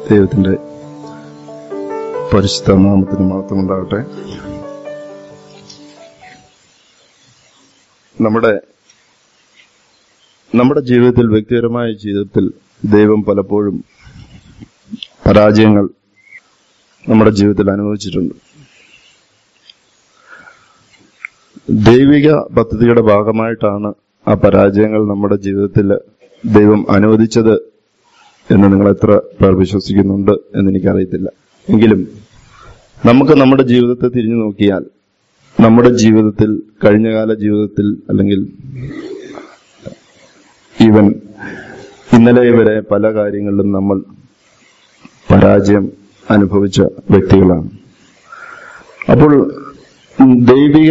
ദൈവത്തിന്റെ പരിശുദ്ധ നാമത്തിന് മാത്രം ഉണ്ടാകട്ടെ നമ്മുടെ നമ്മുടെ ജീവിതത്തിൽ വ്യക്തിപരമായ ജീവിതത്തിൽ ദൈവം പലപ്പോഴും പരാജയങ്ങൾ നമ്മുടെ ജീവിതത്തിൽ അനുഭവിച്ചിട്ടുണ്ട് ദൈവിക പദ്ധതിയുടെ ഭാഗമായിട്ടാണ് ആ പരാജയങ്ങൾ നമ്മുടെ ജീവിതത്തിൽ ദൈവം അനുവദിച്ചത് എന്ന് നിങ്ങൾ എത്ര പേർ വിശ്വസിക്കുന്നുണ്ട് എന്ന് എനിക്കറിയത്തില്ല എങ്കിലും നമുക്ക് നമ്മുടെ ജീവിതത്തെ തിരിഞ്ഞു നോക്കിയാൽ നമ്മുടെ ജീവിതത്തിൽ കഴിഞ്ഞകാല ജീവിതത്തിൽ അല്ലെങ്കിൽ ഈവൻ ഇന്നലെ വരെ പല കാര്യങ്ങളിലും നമ്മൾ പരാജയം അനുഭവിച്ച വ്യക്തികളാണ് അപ്പോൾ ദൈവിക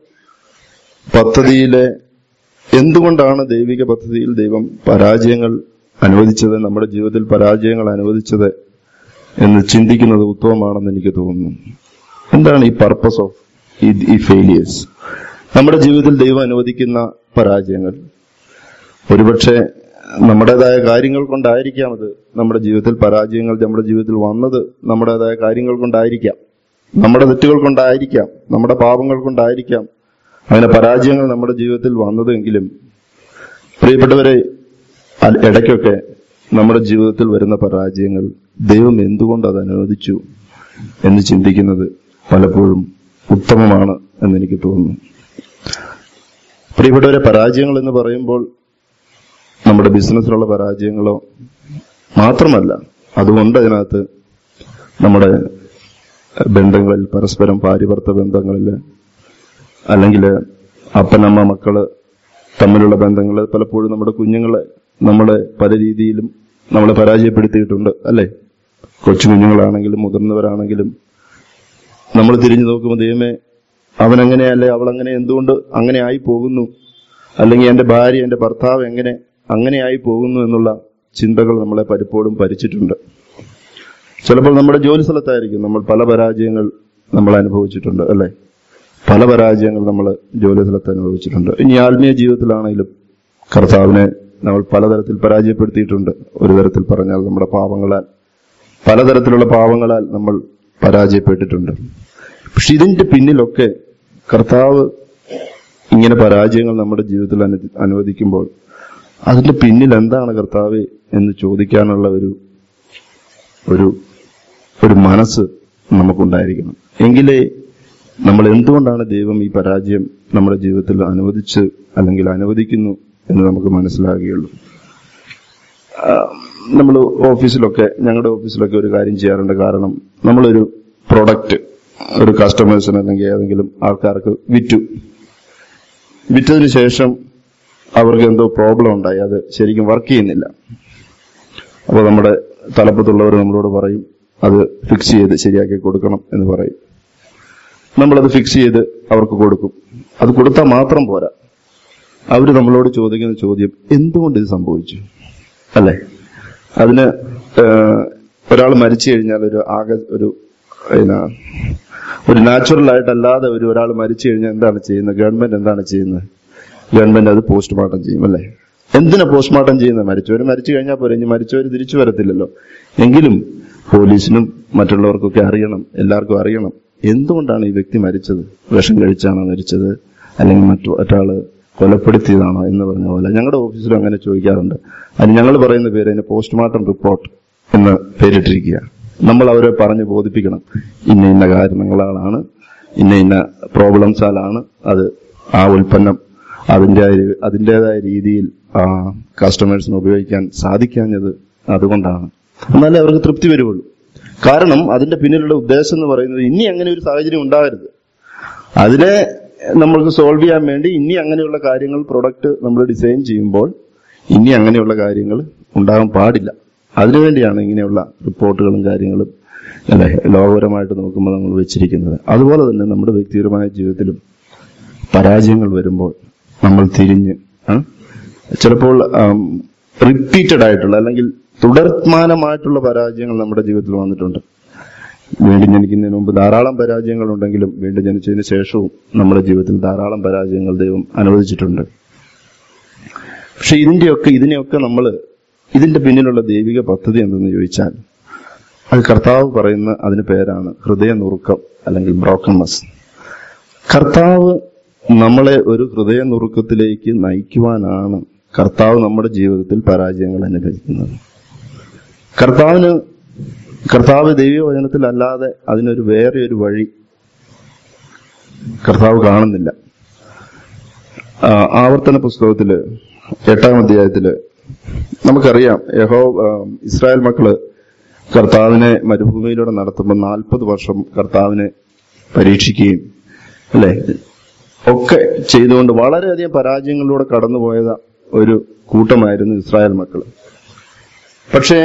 പദ്ധതിയിലെ എന്തുകൊണ്ടാണ് ദൈവിക പദ്ധതിയിൽ ദൈവം പരാജയങ്ങൾ അനുവദിച്ചത് നമ്മുടെ ജീവിതത്തിൽ പരാജയങ്ങൾ അനുവദിച്ചത് എന്ന് ചിന്തിക്കുന്നത് ഉത്തമമാണെന്ന് എനിക്ക് തോന്നുന്നു എന്താണ് ഈ പർപ്പസ് ഓഫ് ഈ ഫെയിലിയേഴ്സ് നമ്മുടെ ജീവിതത്തിൽ ദൈവം അനുവദിക്കുന്ന പരാജയങ്ങൾ ഒരുപക്ഷെ നമ്മുടേതായ കാര്യങ്ങൾ കൊണ്ടായിരിക്കാം അത് നമ്മുടെ ജീവിതത്തിൽ പരാജയങ്ങൾ നമ്മുടെ ജീവിതത്തിൽ വന്നത് നമ്മുടേതായ കാര്യങ്ങൾ കൊണ്ടായിരിക്കാം നമ്മുടെ തെറ്റുകൾ കൊണ്ടായിരിക്കാം നമ്മുടെ പാപങ്ങൾ കൊണ്ടായിരിക്കാം അങ്ങനെ പരാജയങ്ങൾ നമ്മുടെ ജീവിതത്തിൽ വന്നതെങ്കിലും പ്രിയപ്പെട്ടവരെ അൽ- ഇടയ്ക്കൊക്കെ നമ്മുടെ ജീവിതത്തിൽ വരുന്ന പരാജയങ്ങൾ ദൈവം എന്തുകൊണ്ട് അത് അനുവദിച്ചു എന്ന് ചിന്തിക്കുന്നത് പലപ്പോഴും ഉത്തമമാണ് എന്നെനിക്ക് തോന്നുന്നു പ്രിയപ്പെട്ടവരെ പരാജയങ്ങൾ എന്ന് പറയുമ്പോൾ നമ്മുടെ ബിസിനസ്സിലുള്ള പരാജയങ്ങളോ മാത്രമല്ല അതുകൊണ്ട് അതിനകത്ത് നമ്മുടെ ബന്ധങ്ങളിൽ പരസ്പരം ഭാര്യഭർത്ത ബന്ധങ്ങളിൽ അല്ലെങ്കിൽ അപ്പനമ്മ മക്കള് തമ്മിലുള്ള ബന്ധങ്ങൾ പലപ്പോഴും നമ്മുടെ കുഞ്ഞുങ്ങളെ നമ്മളെ പല രീതിയിലും നമ്മളെ പരാജയപ്പെടുത്തിയിട്ടുണ്ട് അല്ലേ കൊച്ചു കുഞ്ഞുങ്ങളാണെങ്കിലും മുതിർന്നവരാണെങ്കിലും നമ്മൾ തിരിഞ്ഞു നോക്കുമ്പോൾ ദൈവമേ അവൻ അങ്ങനെയല്ലേ അവൾ അങ്ങനെ എന്തുകൊണ്ട് അങ്ങനെ ആയി പോകുന്നു അല്ലെങ്കിൽ എന്റെ ഭാര്യ എന്റെ ഭർത്താവ് എങ്ങനെ അങ്ങനെ ആയി പോകുന്നു എന്നുള്ള ചിന്തകൾ നമ്മളെ പലപ്പോഴും ഭരിച്ചിട്ടുണ്ട് ചിലപ്പോൾ നമ്മുടെ ജോലി സ്ഥലത്തായിരിക്കും നമ്മൾ പല പരാജയങ്ങൾ നമ്മൾ അനുഭവിച്ചിട്ടുണ്ട് അല്ലേ പല പരാജയങ്ങൾ നമ്മൾ ജോലി സ്ഥലത്ത് അനുഭവിച്ചിട്ടുണ്ട് ഇനി ആത്മീയ ജീവിതത്തിലാണെങ്കിലും കർത്താവിനെ നമ്മൾ പലതരത്തിൽ പരാജയപ്പെടുത്തിയിട്ടുണ്ട് ഒരു തരത്തിൽ പറഞ്ഞാൽ നമ്മുടെ പാവങ്ങളാൽ പലതരത്തിലുള്ള പാവങ്ങളാൽ നമ്മൾ പരാജയപ്പെട്ടിട്ടുണ്ട് പക്ഷെ ഇതിന്റെ പിന്നിലൊക്കെ കർത്താവ് ഇങ്ങനെ പരാജയങ്ങൾ നമ്മുടെ ജീവിതത്തിൽ അനു- അനുവദിക്കുമ്പോൾ അതിന്റെ പിന്നിൽ എന്താണ് കർത്താവ് എന്ന് ചോദിക്കാനുള്ള ഒരു ഒരു ഒരു മനസ്സ് നമുക്കുണ്ടായിരിക്കണം എങ്കിലേ നമ്മൾ എന്തുകൊണ്ടാണ് ദൈവം ഈ പരാജയം നമ്മുടെ ജീവിതത്തിൽ അനുവദിച്ച് അല്ലെങ്കിൽ അനുവദിക്കുന്നു എന്ന് നമുക്ക് മനസ്സിലാകുകയുള്ളൂ നമ്മൾ ഓഫീസിലൊക്കെ ഞങ്ങളുടെ ഓഫീസിലൊക്കെ ഒരു കാര്യം ചെയ്യാറുണ്ട് കാരണം നമ്മളൊരു പ്രൊഡക്റ്റ് ഒരു കസ്റ്റമേഴ്സിന് അല്ലെങ്കിൽ ഏതെങ്കിലും ആൾക്കാർക്ക് വിറ്റു വിറ്റതിന് ശേഷം അവർക്ക് എന്തോ പ്രോബ്ലം ഉണ്ടായി അത് ശരിക്കും വർക്ക് ചെയ്യുന്നില്ല അപ്പോൾ നമ്മുടെ തലപ്പത്തുള്ളവർ നമ്മളോട് പറയും അത് ഫിക്സ് ചെയ്ത് ശരിയാക്കി കൊടുക്കണം എന്ന് പറയും നമ്മളത് ഫിക്സ് ചെയ്ത് അവർക്ക് കൊടുക്കും അത് കൊടുത്താൽ മാത്രം പോരാ അവർ നമ്മളോട് ചോദിക്കുന്ന ചോദ്യം എന്തുകൊണ്ട് ഇത് സംഭവിച്ചു അല്ലേ അതിന് ഒരാൾ മരിച്ചു കഴിഞ്ഞാൽ ഒരു ആകെ ഒരു എന്നാ, ഒരു നാച്ചുറൽ ആയിട്ടല്ലാതെ ഒരു ഒരാൾ മരിച്ചു കഴിഞ്ഞാൽ എന്താണ് ചെയ്യുന്നത് ഗവൺമെന്റ് എന്താണ് ചെയ്യുന്നത് ഗവൺമെന്റ് അത് പോസ്റ്റ്മോർട്ടം ചെയ്യും അല്ലേ എന്തിനാ പോസ്റ്റ്മോർട്ടം ചെയ്യുന്നത് മരിച്ചവർ മരിച്ചു കഴിഞ്ഞാൽ പോരെ ഇനി മരിച്ചവർ തിരിച്ചു വരത്തില്ലല്ലോ എങ്കിലും പോലീസിനും മറ്റുള്ളവർക്കൊക്കെ അറിയണം എല്ലാവർക്കും അറിയണം എന്തുകൊണ്ടാണ് ഈ വ്യക്തി മരിച്ചത് വിഷം കഴിച്ചാണോ മരിച്ചത് അല്ലെങ്കിൽ മറ്റു മറ്റാള് കൊലപ്പെടുത്തിയതാണോ എന്ന് പറഞ്ഞ പോലെ ഞങ്ങളുടെ ഓഫീസിലും അങ്ങനെ ചോദിക്കാറുണ്ട് അതിന് ഞങ്ങൾ പറയുന്ന പേര് അതിന് പോസ്റ്റ്മോർട്ടം റിപ്പോർട്ട് എന്ന് പേരിട്ടിരിക്കുക നമ്മൾ അവരെ പറഞ്ഞ് ബോധിപ്പിക്കണം ഇന്ന ഇന്ന കാരണങ്ങളാണ് ഇന്ന ഇന്ന പ്രോബ്ലംസാലാണ് അത് ആ ഉൽപ്പന്നം അതിൻ്റെ അതിൻ്റെതായ രീതിയിൽ ആ കസ്റ്റമേഴ്സിന് ഉപയോഗിക്കാൻ സാധിക്കാഞ്ഞത് അതുകൊണ്ടാണ് എന്നാലേ അവർക്ക് തൃപ്തി വരുള്ളൂ കാരണം അതിന്റെ പിന്നിലുള്ള ഉദ്ദേശം എന്ന് പറയുന്നത് ഇനി അങ്ങനെ ഒരു സാഹചര്യം ഉണ്ടാകരുത് അതിനെ നമ്മൾക്ക് സോൾവ് ചെയ്യാൻ വേണ്ടി ഇനി അങ്ങനെയുള്ള കാര്യങ്ങൾ പ്രൊഡക്റ്റ് നമ്മൾ ഡിസൈൻ ചെയ്യുമ്പോൾ ഇനി അങ്ങനെയുള്ള കാര്യങ്ങൾ ഉണ്ടാകാൻ പാടില്ല അതിനുവേണ്ടിയാണ് ഇങ്ങനെയുള്ള റിപ്പോർട്ടുകളും കാര്യങ്ങളും അല്ലെ ലോകപരമായിട്ട് നോക്കുമ്പോൾ നമ്മൾ വെച്ചിരിക്കുന്നത് അതുപോലെ തന്നെ നമ്മുടെ വ്യക്തിപരമായ ജീവിതത്തിലും പരാജയങ്ങൾ വരുമ്പോൾ നമ്മൾ തിരിഞ്ഞ് ആ, ചിലപ്പോൾ റിപ്പീറ്റഡ് ആയിട്ടുള്ള അല്ലെങ്കിൽ തുടർമാനമായിട്ടുള്ള പരാജയങ്ങൾ നമ്മുടെ ജീവിതത്തിൽ വന്നിട്ടുണ്ട് വീണ്ടും ജനിക്കുന്നതിന് മുമ്പ് ധാരാളം പരാജയങ്ങൾ ഉണ്ടെങ്കിലും വീണ്ടും ജനിച്ചതിന് ശേഷവും നമ്മുടെ ജീവിതത്തിൽ ധാരാളം പരാജയങ്ങൾ ദൈവം അനുവദിച്ചിട്ടുണ്ട് പക്ഷെ ഇതിന്റെയൊക്കെ ഇതിനെയൊക്കെ നമ്മൾ ഇതിന്റെ പിന്നിലുള്ള ദൈവിക പദ്ധതി എന്തെന്ന് ചോദിച്ചാൽ അത് കർത്താവ് പറയുന്ന അതിന് പേരാണ് ഹൃദയ നുറുക്കം അല്ലെങ്കിൽ ബ്രോക്കൺനെസ് കർത്താവ് നമ്മളെ ഒരു ഹൃദയ നുറുക്കത്തിലേക്ക് നയിക്കുവാനാണ് കർത്താവ് നമ്മുടെ ജീവിതത്തിൽ പരാജയങ്ങൾ അനുഭവിക്കുന്നത് കർത്താവിന് കർത്താവ് ദൈവവചനത്തിൽ അല്ലാതെ അതിനൊരു വേറെ ഒരു വഴി കർത്താവ് കാണുന്നില്ല ആ, ആവർത്തന പുസ്തകത്തില് എട്ടാം അധ്യായത്തില് നമുക്കറിയാം യഹോ ആ, ഇസ്രായേൽ മക്കള് കർത്താവിനെ മരുഭൂമിയിലൂടെ നടത്തുമ്പോൾ നാൽപ്പത് വർഷം കർത്താവിനെ പരീക്ഷിക്കുകയും അല്ലെ ഒക്കെ ചെയ്തുകൊണ്ട് വളരെയധികം പരാജയങ്ങളിലൂടെ കടന്നുപോയത് ഒരു കൂട്ടമായിരുന്നു ഇസ്രായേൽ മക്കൾ പക്ഷേ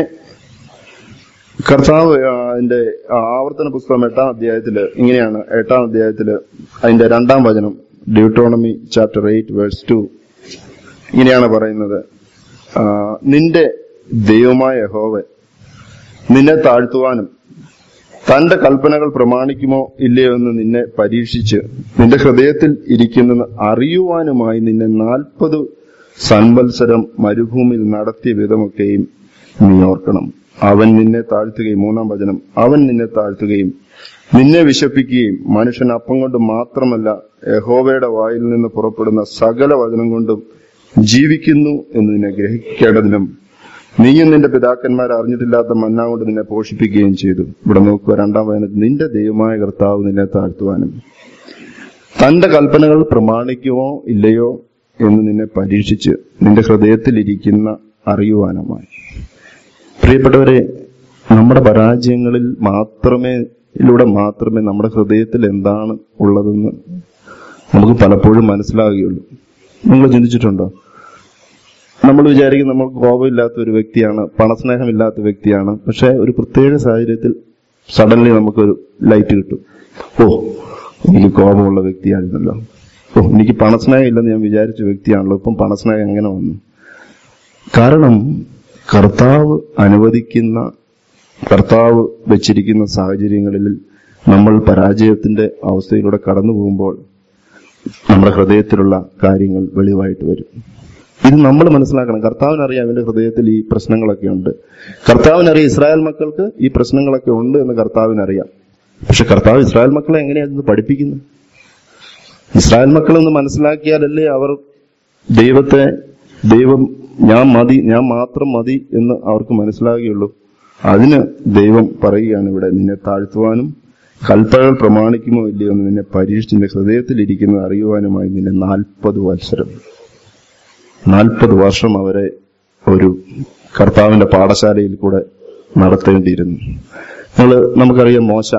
കർത്താവ് ആ, അതിന്റെ ആ, ആവർത്തന പുസ്തകം എട്ടാം അധ്യായത്തില് ഇങ്ങനെയാണ് എട്ടാം അധ്യായത്തില് അതിന്റെ രണ്ടാം വചനം Deuteronomy chapter eight verse two ഇങ്ങനെയാണ് പറയുന്നത് ആ, നിന്റെ ദൈവമായ യഹോവ നിന്നെ താഴ്ത്തുവാനും തന്റെ കൽപ്പനകൾ പ്രമാണിക്കുമോ ഇല്ലയോ എന്ന് നിന്നെ പരീക്ഷിച്ച് നിന്റെ ഹൃദയത്തിൽ ഇരിക്കുന്നെന്ന് അറിയുവാനുമായി നിന്നെ നാൽപ്പത് സൻവത്സരം മരുഭൂമിയിൽ നടത്തിയ വിധമൊക്കെയും നീ ഓർക്കണം അവൻ നിന്നെ താഴ്ത്തുകയും മൂന്നാം വചനം അവൻ നിന്നെ താഴ്ത്തുകയും നിന്നെ വിശപ്പിക്കുകയും മനുഷ്യൻ അപ്പം കൊണ്ട് മാത്രമല്ല യഹോവയുടെ വായിൽ നിന്ന് പുറപ്പെടുന്ന സകല വചനം കൊണ്ടും ജീവിക്കുന്നു എന്ന് നിന്നെ ഗ്രഹിക്കേണ്ടതിനും നീയും നിന്റെ പിതാക്കന്മാർ അറിഞ്ഞിട്ടില്ലാത്ത മന്ന കൊണ്ട് നിന്നെ പോഷിപ്പിക്കുകയും ചെയ്തു ഇവിടെ നോക്കുക രണ്ടാം വചനത്തിൽ നിന്റെ ദൈവമായ കർത്താവ് നിന്നെ താഴ്ത്തുവാനും തന്റെ കൽപ്പനകൾ പ്രമാണിക്കുമോ ഇല്ലയോ എന്ന് നിന്നെ പരീക്ഷിച്ച് നിന്റെ ഹൃദയത്തിൽ ഇരിക്കുന്ന അറിയുവാനുമായി പ്രിയപ്പെട്ടവരെ നമ്മുടെ പരാജയങ്ങളിൽ മാത്രമേ ിലൂടെ മാത്രമേ നമ്മുടെ ഹൃദയത്തിൽ എന്താണ് ഉള്ളതെന്ന് നമുക്ക് പലപ്പോഴും മനസ്സിലാകുകയുള്ളൂ നിങ്ങൾ ചിന്തിച്ചിട്ടുണ്ടോ നമ്മൾ വിചാരിക്കും നമുക്ക് കോപമില്ലാത്ത ഒരു വ്യക്തിയാണ് പണസ്നേഹമില്ലാത്ത വ്യക്തിയാണ് പക്ഷെ ഒരു പ്രത്യേക സാഹചര്യത്തിൽ സഡൻലി നമുക്കൊരു ലൈറ്റ് കിട്ടും ഓ എനിക്ക് കോപമുള്ള വ്യക്തിയായിരുന്നല്ലോ ഓ എനിക്ക് പണസ്നേഹം ഇല്ലെന്ന് ഞാൻ വിചാരിച്ച വ്യക്തിയാണല്ലോ ഇപ്പം പണസ്നേഹം എങ്ങനെ വന്നു കാരണം കർത്താവ് അനുവദിക്കുന്ന കർത്താവ് വെച്ചിരിക്കുന്ന സാഹചര്യങ്ങളിൽ നമ്മൾ പരാജയത്തിന്റെ അവസ്ഥയിലൂടെ കടന്നു പോകുമ്പോൾ നമ്മുടെ ഹൃദയത്തിലുള്ള കാര്യങ്ങൾ വെളിവായിട്ട് വരും ഇത് നമ്മൾ മനസ്സിലാക്കണം കർത്താവിനറിയാം അവന്റെ ഹൃദയത്തിൽ ഈ പ്രശ്നങ്ങളൊക്കെ ഉണ്ട് കർത്താവിനറിയാം ഇസ്രായേൽ മക്കൾക്ക് ഈ പ്രശ്നങ്ങളൊക്കെ ഉണ്ട് എന്ന് കർത്താവിനറിയാം പക്ഷെ കർത്താവ് ഇസ്രായേൽ മക്കളെ എങ്ങനെയാണ് പഠിപ്പിക്കുന്നത് ഇസ്രായേൽ മക്കളെന്ന് മനസ്സിലാക്കിയാലല്ലേ അവർ ദൈവത്തെ ദൈവം ഞാൻ മതി ഞാൻ മാത്രം മതി എന്ന് അവർക്ക് മനസ്സിലാകുകയുള്ളൂ അതിന് ദൈവം പറയുകയാണ് ഇവിടെ നിന്നെ താഴ്ത്തുവാനും കൽപ്പനകൾ പ്രമാണിക്കുമോ ഇല്ലയോ എന്ന് നിന്നെ പരീക്ഷിച്ച് നിന്റെ ഹൃദയത്തിൽ ഇരിക്കുന്നത് അറിയുവാനുമായി നിന്നെ നാൽപ്പത് വത്സരം നാൽപ്പത് വർഷം അവരെ ഒരു കർത്താവിന്റെ പാഠശാലയിൽ കൂടെ നടത്തേണ്ടിയിരുന്നു നമ്മൾ നമുക്കറിയാം മോശ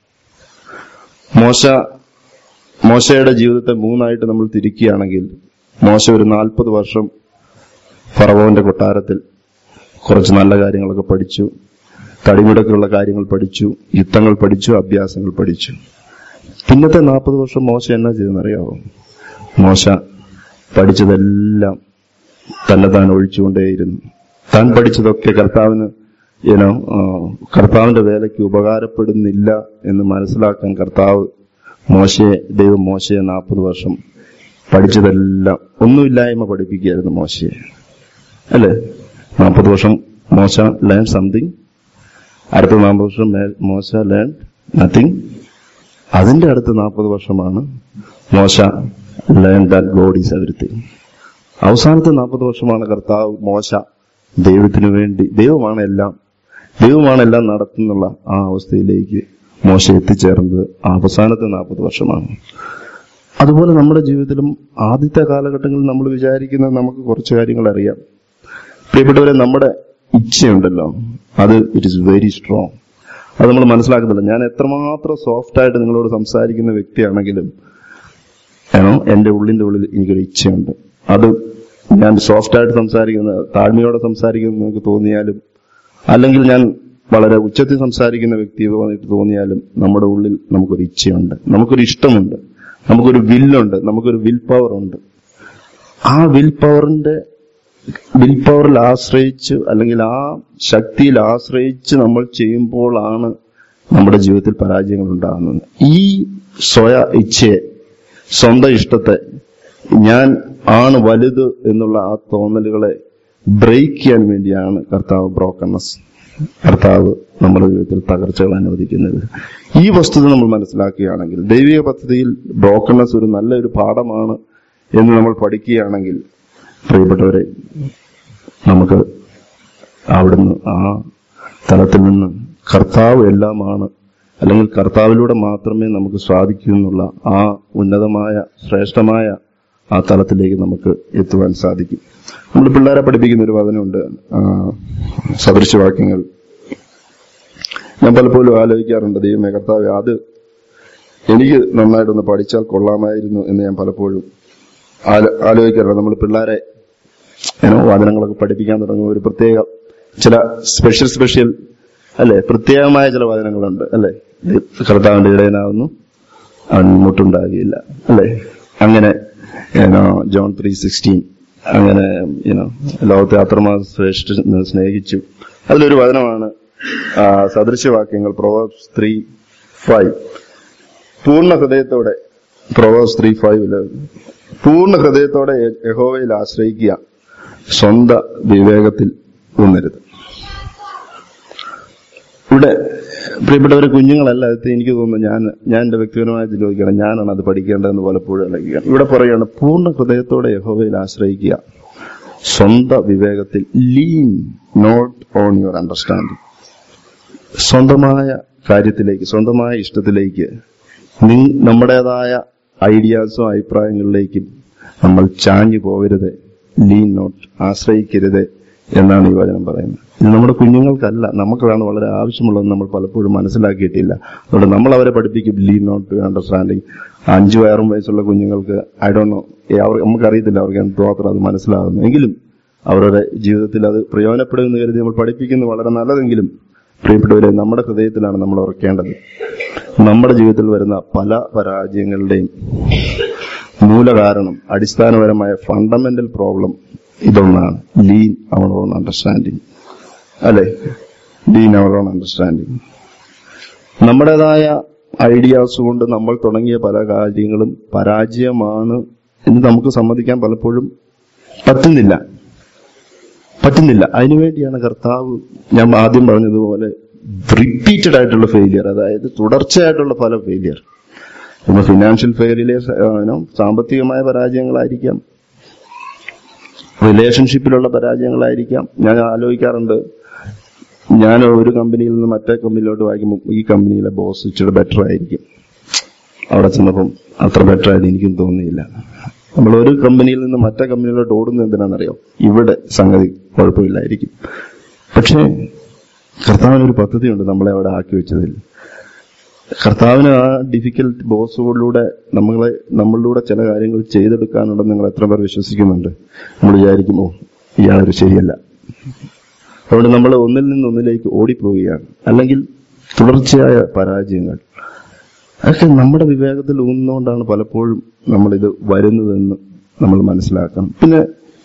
മോശ മോശയുടെ ജീവിതത്തെ മൂന്നായിട്ട് നമ്മൾ തിരിക്കുകയാണെങ്കിൽ മോശ ഒരു നാൽപ്പത് വർഷം ഫറവോന്റെ കൊട്ടാരത്തിൽ കുറച്ച് നല്ല കാര്യങ്ങളൊക്കെ പഠിച്ചു തടിമുടക്കുള്ള കാര്യങ്ങൾ പഠിച്ചു യുദ്ധങ്ങൾ പഠിച്ചു അഭ്യാസങ്ങൾ പഠിച്ചു പിന്നത്തെ നാൽപ്പത് വർഷം മോശ എന്നാ ചെയ്തെന്നറിയാവോ മോശ പഠിച്ചതെല്ലാം തന്നെ താൻ ഒഴിച്ചുകൊണ്ടേയിരുന്നു താൻ പഠിച്ചതൊക്കെ കർത്താവിന് ഏനോ കർത്താവിന്റെ വേലയ്ക്ക് ഉപകാരപ്പെടുന്നില്ല എന്ന് മനസ്സിലാക്കാൻ കർത്താവ് മോശയെ ദൈവം മോശയെ നാൽപ്പത് വർഷം പഠിച്ചതെല്ലാം ഒന്നുമില്ലായ്മ പഠിപ്പിക്കുകയായിരുന്നു മോശയെ അല്ലേ നാൽപ്പത് വർഷം മോശ ലേൺ സംതിങ് അടുത്ത നാൽപ്പത് വർഷം മേ- മോശ ലേൺ നത്തിങ് അതിന്റെ അടുത്ത നാൽപ്പത് വർഷമാണ് മോശ learn that God is everything അവസാനത്തെ നാൽപ്പത് വർഷമാണ് കർത്താവ് മോശ ദൈവത്തിനു വേണ്ടി ദൈവമാണ് എല്ലാം ദൈവമാണ് എല്ലാം നടത്തുന്നുള്ള ആ അവസ്ഥയിലേക്ക് മോശ എത്തിച്ചേർന്നത് ആ അവസാനത്തെ നാൽപ്പത് വർഷമാണ് അതുപോലെ നമ്മുടെ ജീവിതത്തിലും ആദ്യത്തെ കാലഘട്ടങ്ങളിൽ നമ്മൾ വിചാരിക്കുന്നത് നമുക്ക് കുറച്ച് കാര്യങ്ങൾ അറിയാം പ്രിയപ്പെട്ടവരെ നമ്മുടെ ഇച്ഛയുണ്ടല്ലോ അത് ഇറ്റ് ഇസ് വെരി സ്ട്രോങ് അത് നമ്മൾ മനസ്സിലാക്കുന്നില്ല ഞാൻ എത്രമാത്രം സോഫ്റ്റ് ആയിട്ട് നിങ്ങളോട് സംസാരിക്കുന്ന വ്യക്തിയാണെങ്കിലും ഏനോ എന്റെ ഉള്ളിന്റെ ഉള്ളിൽ എനിക്കൊരു ഇച്ഛയുണ്ട് അത് ഞാൻ സോഫ്റ്റ് ആയിട്ട് സംസാരിക്കുന്ന താഴ്മയോടെ സംസാരിക്കുന്ന നിങ്ങൾക്ക് തോന്നിയാലും അല്ലെങ്കിൽ ഞാൻ വളരെ ഉച്ചത്തിൽ സംസാരിക്കുന്ന വ്യക്തി തോന്നിയിട്ട് തോന്നിയാലും നമ്മുടെ ഉള്ളിൽ നമുക്കൊരു ഇച്ഛയുണ്ട് നമുക്കൊരു ഇഷ്ടമുണ്ട് നമുക്കൊരു വില്ലുണ്ട് നമുക്കൊരു വിൽ പവർ ഉണ്ട് ആ വിൽ പവറിന്റെ വിൽ പവറിൽ ആശ്രയിച്ച് അല്ലെങ്കിൽ ആ ശക്തിയിൽ ആശ്രയിച്ച് നമ്മൾ ചെയ്യുമ്പോഴാണ് നമ്മുടെ ജീവിതത്തിൽ പരാജയങ്ങൾ ഉണ്ടാകുന്നത് ഈ സ്വയ ഇച്ഛയെ സ്വന്തം ഇഷ്ടത്തെ ഞാൻ ആണ് വലുത് എന്നുള്ള ആ തോന്നലുകളെ ബ്രേക്ക് ചെയ്യാൻ വേണ്ടിയാണ് കർത്താവ് ബ്രോക്കൺനെസ് കർത്താവ് നമ്മുടെ ജീവിതത്തിൽ തകർച്ചകൾ അനുവദിക്കുന്നത് ഈ വസ്തുത നമ്മൾ മനസ്സിലാക്കുകയാണെങ്കിൽ ദൈവിക പദ്ധതിയിൽ ബ്രോക്കൺനെസ് ഒരു നല്ലൊരു പാഠമാണ് എന്ന് നമ്മൾ പഠിക്കുകയാണെങ്കിൽ പ്രിയപ്പെട്ടവരെ നമുക്ക് അവിടുന്ന് ആ തലത്തിൽ നിന്ന് കർത്താവ് എല്ലാമാണ് അല്ലെങ്കിൽ കർത്താവിലൂടെ മാത്രമേ നമുക്ക് സാധിക്കൂ എന്നുള്ള ആ ഉന്നതമായ ശ്രേഷ്ഠമായ ആ തലത്തിലേക്ക് നമുക്ക് എത്തുവാൻ സാധിക്കും നമ്മൾ പിള്ളേരെ പഠിപ്പിക്കുന്ന ഒരു വചനമുണ്ട് ആ, സദൃശവാക്യങ്ങൾ ഞാൻ പലപ്പോഴും ആലോചിക്കാറുണ്ട് ദൈവമേ കർത്താവ് അത് എനിക്ക് നന്നായിട്ടൊന്ന് പഠിച്ചാൽ കൊള്ളാമായിരുന്നു എന്ന് ഞാൻ പലപ്പോഴും ആലോ- ആലോചിക്കാറുണ്ട് നമ്മൾ പിള്ളേരെ ഏനോ വചനങ്ങളൊക്കെ പഠിപ്പിക്കാൻ തുടങ്ങുമ്പോൾ ഒരു പ്രത്യേക ചില സ്പെഷ്യൽ സ്പെഷ്യൽ അല്ലെ പ്രത്യേകമായ ചില വചനങ്ങളുണ്ട് അല്ലെ ഇത് കർത്താവിന്റെ ഇടയനാവുന്നു അവൻ മുട്ടുണ്ടാകുകയില്ല അല്ലെ അങ്ങനെ ഏനോ ജോൺ ത്രീ സിക്സ്റ്റീൻ അങ്ങനെ യുനോ ലോകത്തെ അത്രമാത്രം ശ്രേഷ്ഠ സ്നേഹിച്ചു അതിലൊരു വചനമാണ് ആ, സദൃശവാക്യങ്ങൾ പ്രൊവേബ്സ് ത്രീ ഫൈവ് പൂർണ്ണ ഹൃദയത്തോടെ പ്രൊവേബ്സ് ത്രീ ഫൈവില് പൂർണ്ണ ഹൃദയത്തോടെ യ- യഹോവയിൽ ആശ്രയിക്കുക സ്വന്ത വിവേകത്തിൽ ഊന്നരുത് ഇവിടെ പ്രിയപ്പെട്ടവരെ കുഞ്ഞുങ്ങളല്ല അത് എനിക്ക് തോന്നുന്നു ഞാൻ ഞാൻ എന്റെ വ്യക്തിപരമായി ചോദിക്കണം ഞാനാണ് അത് പഠിക്കേണ്ടതെന്ന് പലപ്പോഴും ആലോചിക്കുകയാണ് ഇവിടെ പറയുകയാണ് പൂർണ്ണ ഹൃദയത്തോടെ യഹോവയിൽ ആശ്രയിക്കുക സ്വന്ത വിവേകത്തിൽ lean not on your understanding സ്വന്തമായ കാര്യത്തിലേക്ക് സ്വന്തമായ ഇഷ്ടത്തിലേക്ക് നി- നമ്മുടേതായ ഐഡിയാസും അഭിപ്രായങ്ങളിലേക്കും നമ്മൾ ചാഞ്ഞു പോകരുത് ലീൻ നോട്ട് ആശ്രയിക്കരുത് എന്നാണ് ഈ വചനം പറയുന്നത് ഇത് നമ്മുടെ കുഞ്ഞുങ്ങൾക്കല്ല നമുക്കാണ് വളരെ ആവശ്യമുള്ളതെന്ന് നമ്മൾ പലപ്പോഴും മനസ്സിലാക്കിയിട്ടില്ല അതുകൊണ്ട് നമ്മൾ അവരെ പഠിപ്പിക്കും ലീൻ നോട്ട് അണ്ടർസ്റ്റാൻഡിങ് അഞ്ചു ആറും വയസ്സുള്ള കുഞ്ഞുങ്ങൾക്ക് ഐ ഡോണ്ട് നോ അവർ നമുക്കറിയത്തില്ല അവർക്ക് എന്തുമാത്രം അത് മനസ്സിലാകുന്നു എങ്കിലും അവരുടെ ജീവിതത്തിൽ അത് പ്രയോജനപ്പെടുമെന്ന് കരുതി നമ്മൾ പഠിപ്പിക്കുന്നത് വളരെ നല്ലതെങ്കിലും പ്രിയപ്പെട്ടവരെ നമ്മുടെ ഹൃദയത്തിലാണ് നമ്മൾ ഓർക്കേണ്ടത് നമ്മുടെ ജീവിതത്തിൽ വരുന്ന പല പരാജയങ്ങളുടെയും മൂലകാരണം അടിസ്ഥാനപരമായ ഫണ്ടമെന്റൽ പ്രോബ്ലം ഇതൊന്നാണ് ലീൻ അവർ ഓൺ അണ്ടർസ്റ്റാൻഡിങ് അല്ലെ ലീൻ അവർ ഓൺ അണ്ടർസ്റ്റാൻഡിങ് നമ്മുടേതായ ഐഡിയാസ് കൊണ്ട് നമ്മൾ തുടങ്ങിയ പല കാര്യങ്ങളും പരാജയമാണ് എന്ന് നമുക്ക് സമ്മതിക്കാൻ പലപ്പോഴും പറ്റുന്നില്ല പറ്റുന്നില്ല അതിനുവേണ്ടിയാണ് കർത്താവ് ഞാൻ ആദ്യം പറഞ്ഞതുപോലെ റിപ്പീറ്റഡ് ആയിട്ടുള്ള ഫെയിലിയർ അതായത് തുടർച്ചയായിട്ടുള്ള പല ഫെയിലിയർ ഇപ്പൊ ഫിനാൻഷ്യൽ ഫെയിലിയേഴ്സ് സാമ്പത്തികമായ പരാജയങ്ങളായിരിക്കാം റിലേഷൻഷിപ്പിലുള്ള പരാജയങ്ങളായിരിക്കാം ഞാൻ ആലോചിക്കാറുണ്ട് ഞാൻ ഒരു കമ്പനിയിൽ നിന്ന് മറ്റേ കമ്പനിയിലോട്ട് വായിക്കുമ്പോൾ ഈ കമ്പനിയിലെ ബോസ് ഇച്ചിരി ബെറ്റർ ആയിരിക്കും അവിടെ ചെന്നപ്പം അത്ര ബെറ്റർ ആയിട്ട് എനിക്കും തോന്നിയില്ല നമ്മൾ ഒരു കമ്പനിയിൽ നിന്ന് മറ്റേ കമ്പനിയിലോട്ട് ഓടുന്നത് എന്തിനാണെന്നറിയോ ഇവിടെ സംഗതി കുഴപ്പമില്ലായിരിക്കും പക്ഷേ കർത്താവിന് ഒരു പദ്ധതിയുണ്ട് നമ്മളെ അവിടെ ആക്കി വെച്ചതിൽ കർത്താവിന് ആ ഡിഫിക്കൽട്ട് ബോസുകളിലൂടെ നമ്മളെ നമ്മളിലൂടെ ചില കാര്യങ്ങൾ ചെയ്തെടുക്കാനുണ്ടെന്ന് നിങ്ങൾ എത്ര പേർ വിശ്വസിക്കുന്നുണ്ട് നമ്മൾ വിചാരിക്കും ഓ ഇയാളൊരു ശരിയല്ല അതുകൊണ്ട് നമ്മൾ ഒന്നിൽ നിന്ന് ഒന്നിലേക്ക് ഓടിപ്പോവുകയാണ് അല്ലെങ്കിൽ തുടർച്ചയായ പരാജയങ്ങൾ അതൊക്കെ നമ്മുടെ വിവേകത്തിൽ ഊന്നുകൊണ്ടാണ് പലപ്പോഴും നമ്മളിത് വരുന്നതെന്ന് നമ്മൾ മനസ്സിലാക്കണം പിന്നെ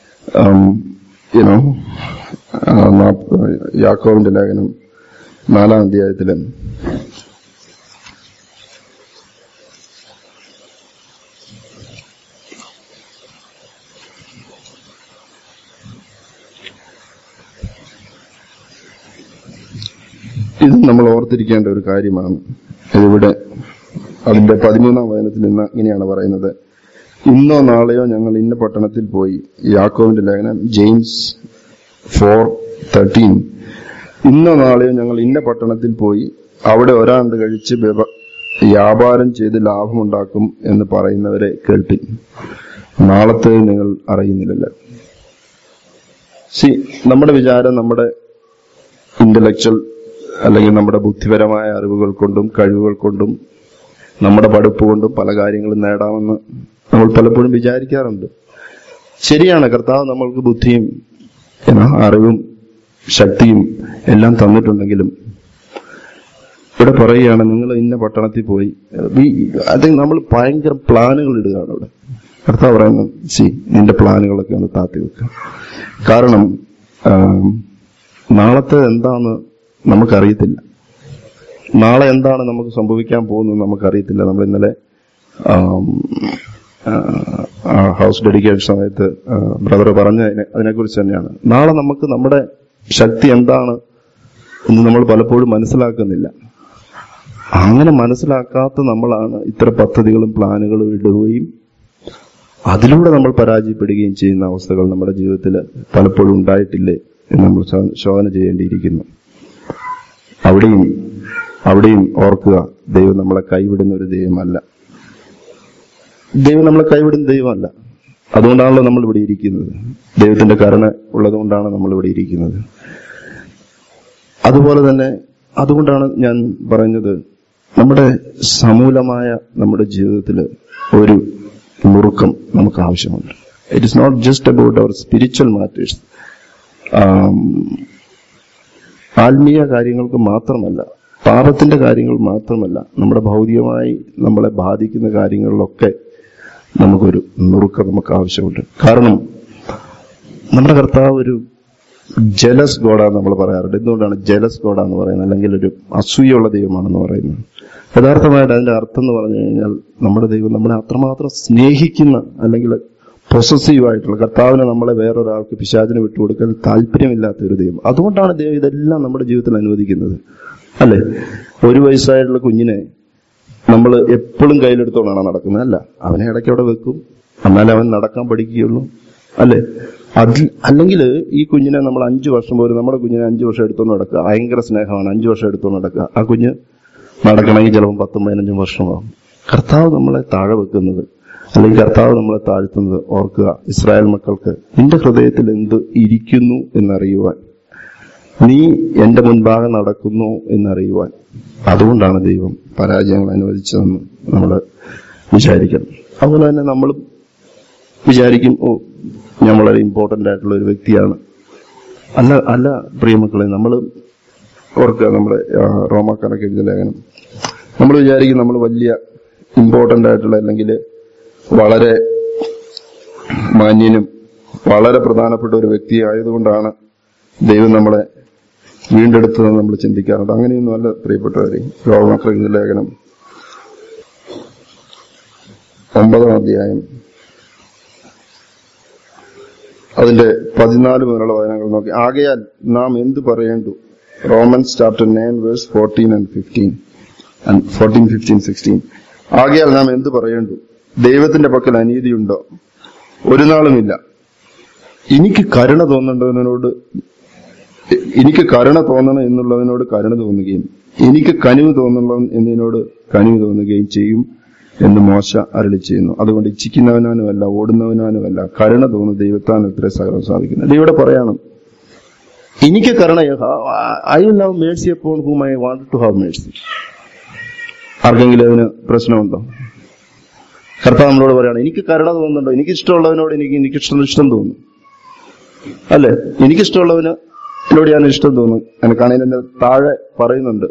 യുനോ യാക്കോവിന്റെ ലേഖനം നാലാം അധ്യായത്തില് ഇത് നമ്മൾ ഓർത്തിരിക്കേണ്ട ഒരു കാര്യമാണ് ഇതിവിടെ അതിന്റെ പതിമൂന്നാം വചനത്തിൽ ഇന്ന് ഇങ്ങനെയാണ് പറയുന്നത് ഇന്നോ നാളെയോ ഞങ്ങൾ ഇന്ന പട്ടണത്തിൽ പോയി യാക്കോവിന്റെ ലേഖനം ജെയിംസ് ഫോർ തേർട്ടീൻ ഇന്നോ നാളെയോ ഞങ്ങൾ ഇന്ന പട്ടണത്തിൽ പോയി അവിടെ ഒരാണ്ട് കഴിച്ച് വ്യവ- വ്യാപാരം ചെയ്ത് ലാഭമുണ്ടാക്കും എന്ന് പറയുന്നവരെ കേൾപ്പി നാളത്തെ നിങ്ങൾ അറിയുന്നില്ലല്ലോ സി നമ്മുടെ വിചാരം നമ്മുടെ ഇന്റലക്ച്വൽ അല്ലെങ്കിൽ നമ്മുടെ ബുദ്ധിപരമായ അറിവുകൾ കൊണ്ടും കഴിവുകൾ കൊണ്ടും നമ്മുടെ പഠിപ്പ് കൊണ്ടും പല കാര്യങ്ങളും നേടാമെന്ന് നമ്മൾ പലപ്പോഴും വിചാരിക്കാറുണ്ട് ശരിയാണ് കർത്താവ് നമ്മൾക്ക് ബുദ്ധിയും ഏനാ, അറിവും ശക്തിയും എല്ലാം തന്നിട്ടുണ്ടെങ്കിലും ഇവിടെ പറയുകയാണ് നിങ്ങൾ ഇന്ന പട്ടണത്തിൽ പോയി ഈ- അത് നമ്മൾ ഭയങ്കര പ്ലാനുകൾ ഇടുകയാണ് ഇവിടെ കർത്താവ് പറയുന്നു സി നിന്റെ പ്ലാനുകളൊക്കെ ഒന്ന് താത്തി വെക്കുക കാരണം ആം, നാളത്തെ എന്താന്ന് നമുക്കറിയത്തില്ല നാളെ എന്താണ് നമുക്ക് സംഭവിക്കാൻ പോകുന്നത് നമുക്കറിയത്തില്ല നമ്മൾ ഇന്നലെ ആം, ആ, ആ, ഹൗസ് ഡെഡിക്കേഷൻ സമയത്ത് ബ്രദർ പറഞ്ഞ അതിനെ കുറിച്ച് തന്നെയാണ് നാളെ നമുക്ക് നമ്മുടെ ശക്തി എന്താണ് എന്ന് നമ്മൾ പലപ്പോഴും മനസ്സിലാക്കുന്നില്ല അങ്ങനെ മനസ്സിലാക്കാത്ത നമ്മളാണ് ഇത്ര പദ്ധതികളും പ്ലാനുകളും ഇടുകയും അതിലൂടെ നമ്മൾ പരാജയപ്പെടുകയും ചെയ്യുന്ന അവസ്ഥകൾ നമ്മുടെ ജീവിതത്തിൽ പലപ്പോഴും ഉണ്ടായിട്ടില്ലേ എന്ന് നമ്മൾ ശോ- ശോധന ചെയ്യേണ്ടിയിരിക്കുന്നു അവിടെയും അവിടെയും ഓർക്കുക ദൈവം നമ്മളെ കൈവിടുന്ന ഒരു ദൈവമല്ല ദൈവം നമ്മളെ കൈവിടുന്ന ദൈവമല്ല അതുകൊണ്ടാണല്ലോ നമ്മൾ ഇവിടെ ഇരിക്കുന്നത് ദൈവത്തിന്റെ കരുണ ഉള്ളതുകൊണ്ടാണ് നമ്മൾ ഇവിടെ ഇരിക്കുന്നത് അതുപോലെ തന്നെ അതുകൊണ്ടാണ് ഞാൻ പറഞ്ഞത് നമ്മുടെ സമൂലമായ നമ്മുടെ ജീവിതത്തിൽ ഒരു മുറുക്കം നമുക്ക് ആവശ്യമുണ്ട് it is not just about our spiritual matters ആത്മീയ കാര്യങ്ങൾക്ക് മാത്രമല്ല പാപത്തിന്റെ കാര്യങ്ങൾ മാത്രമല്ല നമ്മുടെ ഭൗതികമായി നമ്മളെ ബാധിക്കുന്ന കാര്യങ്ങളിലൊക്കെ നമുക്കൊരു നുറുക്കം നമുക്ക് ആവശ്യമുണ്ട് കാരണം നമ്മുടെ കർത്താവ് ഒരു ജലസ് ഗോഡാന്ന് നമ്മൾ പറയാറുണ്ട് എന്തുകൊണ്ടാണ് ജലസ് ഗോഡാന്ന് പറയുന്നത് അല്ലെങ്കിൽ ഒരു അസൂയുള്ള ദൈവമാണെന്ന് പറയുന്നത് യഥാർത്ഥമായിട്ട് അതിന്റെ അർത്ഥം എന്ന് പറഞ്ഞു കഴിഞ്ഞാൽ നമ്മുടെ ദൈവം നമ്മളെ അത്രമാത്രം സ്നേഹിക്കുന്ന അല്ലെങ്കിൽ പൊസസീവ് ആയിട്ടുള്ള കർത്താവിനെ നമ്മളെ വേറൊരാൾക്ക് പിശാചിന് വിട്ടുകൊടുക്കാൻ താല്പര്യമില്ലാത്ത ഒരു ദൈവം അതുകൊണ്ടാണ് ദൈവം ഇതെല്ലാം നമ്മുടെ ജീവിതത്തിൽ അനുവദിക്കുന്നത് അല്ലെ ഒരു വയസ്സായിട്ടുള്ള കുഞ്ഞിനെ നമ്മൾ എപ്പോഴും കയ്യിലെടുത്തോണ്ടാണ് നടക്കുന്നത് അല്ല അവനെ ഇടയ്ക്ക് അവിടെ വെക്കും എന്നാലേ അവൻ നടക്കാൻ പഠിക്കുകയുള്ളൂ അല്ലെ അതിൽ അല്ലെങ്കിൽ ഈ കുഞ്ഞിനെ നമ്മൾ അഞ്ചു വർഷം പോലും നമ്മുടെ കുഞ്ഞിനെ അഞ്ചു വർഷം എടുത്തോണ്ട് നടക്കുക ഭയങ്കര സ്നേഹമാണ് അഞ്ചു വർഷം എടുത്തോണ്ട് നടക്കുക ആ കുഞ്ഞ് നടക്കണമെങ്കിൽ ചിലപ്പോൾ പത്തും പതിനഞ്ചും വർഷമാകും കർത്താവ് നമ്മളെ താഴെ വെക്കുന്നത് അല്ലെങ്കിൽ കർത്താവ് നമ്മളെ താഴ്ത്തുന്നത് ഓർക്കുക ഇസ്രായേൽ മക്കൾക്ക് നിന്റെ ഹൃദയത്തിൽ എന്ത് ഇരിക്കുന്നു എന്നറിയുവാൻ നീ എന്റെ മുൻപാകെ നടക്കുന്നു എന്നറിയുവാൻ അതുകൊണ്ടാണ് ദൈവം പരാജയങ്ങൾ അനുവദിച്ചതെന്ന് നമ്മൾ വിചാരിക്കണം അതുപോലെ തന്നെ നമ്മൾ വിചാരിക്കും ഓ ഞാൻ വളരെ ഇമ്പോർട്ടന്റ് ആയിട്ടുള്ള ഒരു വ്യക്തിയാണ് അല്ല അല്ല പ്രിയമക്കളെ നമ്മൾ ഓർക്കുക നമ്മുടെ ആ, റോമാക്കാരൊക്കെ എഴുതിയ ലേഖനം നമ്മൾ വിചാരിക്കും നമ്മൾ വലിയ ഇമ്പോർട്ടന്റ് ആയിട്ടുള്ള അല്ലെങ്കിൽ വളരെ മാന്യനും വളരെ പ്രധാനപ്പെട്ട ഒരു വ്യക്തി ആയതുകൊണ്ടാണ് ദൈവം നമ്മളെ വീണ്ടെടുത്തതെന്ന് നമ്മൾ ചിന്തിക്കാറുണ്ട് അങ്ങനെയൊന്നും അല്ല പ്രിയപ്പെട്ടവരെ റോമാക്കാരുടെ ലേഖനം ഒമ്പതാം അധ്യായം അതിന്റെ പതിനാല് മുതലുള്ള വചനങ്ങൾ നോക്കി ആകയാൽ നാം എന്ത് പറയേണ്ടു Romans chapter nine verse fourteen and fifteen and fourteen fifteen sixteen ആകയാൽ നാം എന്ത് പറയേണ്ടു ദൈവത്തിന്റെ പക്കൽ അനീതിയുണ്ടോ ഒരു നാളുമില്ല എനിക്ക് കരുണ തോന്നേണ്ടവനോട് എനിക്ക് കരുണ തോന്നണം എന്നുള്ളവനോട് കരുണ തോന്നുകയും എനിക്ക് കനിവ് തോന്നുള്ളവൻ എന്നതിനോട് കനിവ് തോന്നുകയും ചെയ്യും എന്ന് മോശ അരളി ചെയ്യുന്നു അതുകൊണ്ട് ഇച്ഛിക്കുന്നവനാനുമല്ല ഓടുന്നവനാനുമല്ല കരുണ തോന്നുന്ന ദൈവത്താൻ ഇത്ര സകലം സാധിക്കുന്നത് ഇവിടെ പറയണം എനിക്ക് കരുണ I will have mercy upon whom I want to have mercy ആർക്കെങ്കിലും അതിന് പ്രശ്നമുണ്ടോ കർത്താവ് നമ്മളോട് പറയണം എനിക്ക് കരുണ തോന്നുന്നുണ്ടോ എനിക്ക് ഇഷ്ടമുള്ളവനോട് എനിക്ക് എനിക്ക് ഇഷ്ടം ഇഷ്ടം തോന്നും അല്ലെ എനിക്കിഷ്ടമുള്ളവന് എന്നോട് ഞാൻ ഇഷ്ടം തോന്നും എനിക്കാണെങ്കിൽ എന്നെ താഴെ പറയുന്നുണ്ട്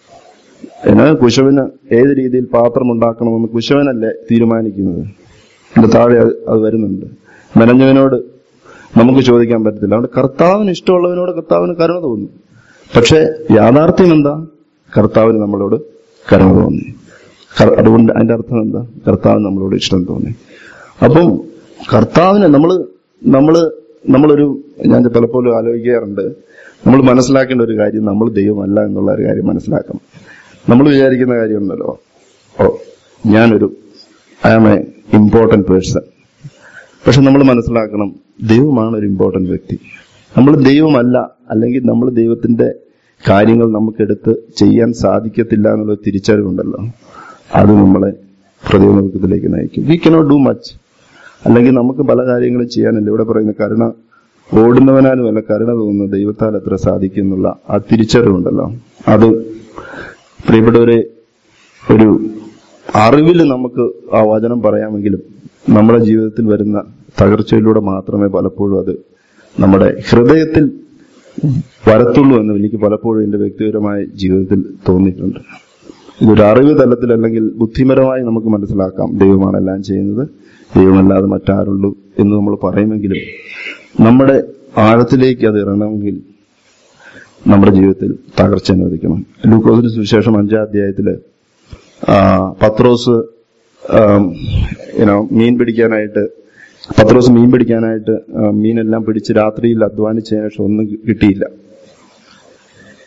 എന്നാ കുശവന് ഏത് രീതിയിൽ പാത്രം ഉണ്ടാക്കണമെന്ന് കുശവനല്ലേ തീരുമാനിക്കുന്നത് എന്റെ താഴെ അത് അത് വരുന്നുണ്ട് മെനഞ്ഞവനോട് നമുക്ക് ചോദിക്കാൻ പറ്റത്തില്ല അതുകൊണ്ട് കർത്താവിന് ഇഷ്ടമുള്ളവനോട് കർത്താവിന് കരുണ തോന്നും പക്ഷെ യാഥാർത്ഥ്യം എന്താ കർത്താവിന് നമ്മളോട് കരുണ തോന്നി കർ- അതുകൊണ്ട് അതിന്റെ അർത്ഥം എന്താ കർത്താവിന് നമ്മളോട് ഇഷ്ടം തോന്നി അപ്പം കർത്താവിന് നമ്മള് നമ്മള് നമ്മളൊരു ഞാൻ പലപ്പോഴും ആലോചിക്കാറുണ്ട് നമ്മൾ മനസ്സിലാക്കേണ്ട ഒരു കാര്യം നമ്മൾ ദൈവമല്ല എന്നുള്ള ഒരു കാര്യം മനസ്സിലാക്കണം നമ്മൾ വിചാരിക്കുന്ന കാര്യമുണ്ടല്ലോ ഓ ഞാനൊരു I am a important person പക്ഷെ നമ്മൾ മനസ്സിലാക്കണം ദൈവമാണ് ഒരു ഇമ്പോർട്ടന്റ് വ്യക്തി നമ്മൾ ദൈവമല്ല അല്ലെങ്കിൽ നമ്മൾ ദൈവത്തിന്റെ കാര്യങ്ങൾ നമുക്കെടുത്ത് ചെയ്യാൻ സാധിക്കത്തില്ല എന്നുള്ള തിരിച്ചറിവുണ്ടല്ലോ അത് നമ്മളെ പ്രതിബന്ധത്തിലേക്ക് നയിക്കും വി കനോട്ട് ഡു മച്ച് അല്ലെങ്കിൽ നമുക്ക് പല കാര്യങ്ങളും ചെയ്യാനല്ല ഇവിടെ പറയുന്ന കരുണ ഓടുന്നവനാലും അല്ല കരുണ തോന്നുന്ന ദൈവത്താൽ എത്ര സാധിക്കും എന്നുള്ള ആ തിരിച്ചറിവുണ്ടല്ലോ അത് പ്രിയപ്പെട്ടവരെ ഒരു അറിവിൽ നമുക്ക് ആ വചനം പറയാമെങ്കിലും നമ്മുടെ ജീവിതത്തിൽ വരുന്ന തകർച്ചയിലൂടെ മാത്രമേ പലപ്പോഴും അത് നമ്മുടെ ഹൃദയത്തിൽ വരത്തുള്ളൂ എന്ന് എനിക്ക് പലപ്പോഴും എന്റെ വ്യക്തിപരമായ ജീവിതത്തിൽ തോന്നിയിട്ടുണ്ട് ഇതൊരു അറിവ് തലത്തിൽ അല്ലെങ്കിൽ ബുദ്ധിപരമായി നമുക്ക് മനസ്സിലാക്കാം ദൈവമാണ് എല്ലാം ചെയ്യുന്നത് ദൈവമല്ലാതെ മറ്റാരുള്ളൂ എന്ന് നമ്മൾ പറയുമെങ്കിലും നമ്മുടെ ആഴത്തിലേക്ക് അത് ഇറങ്ങണമെങ്കിൽ നമ്മുടെ ജീവിതത്തിൽ തകർച്ച അനുവദിക്കണം ലൂക്കോസിന് സുവിശേഷം അഞ്ചാം അധ്യായത്തില് ആ, പത്രോസ് ആം, യുനോ മീൻ പിടിക്കാനായിട്ട് പത്രോസ് മീൻ പിടിക്കാനായിട്ട് ആ, മീനെല്ലാം പിടിച്ച് രാത്രിയിൽ അധ്വാനിച്ചതിന് ശേഷം ഒന്നും കിട്ടിയില്ല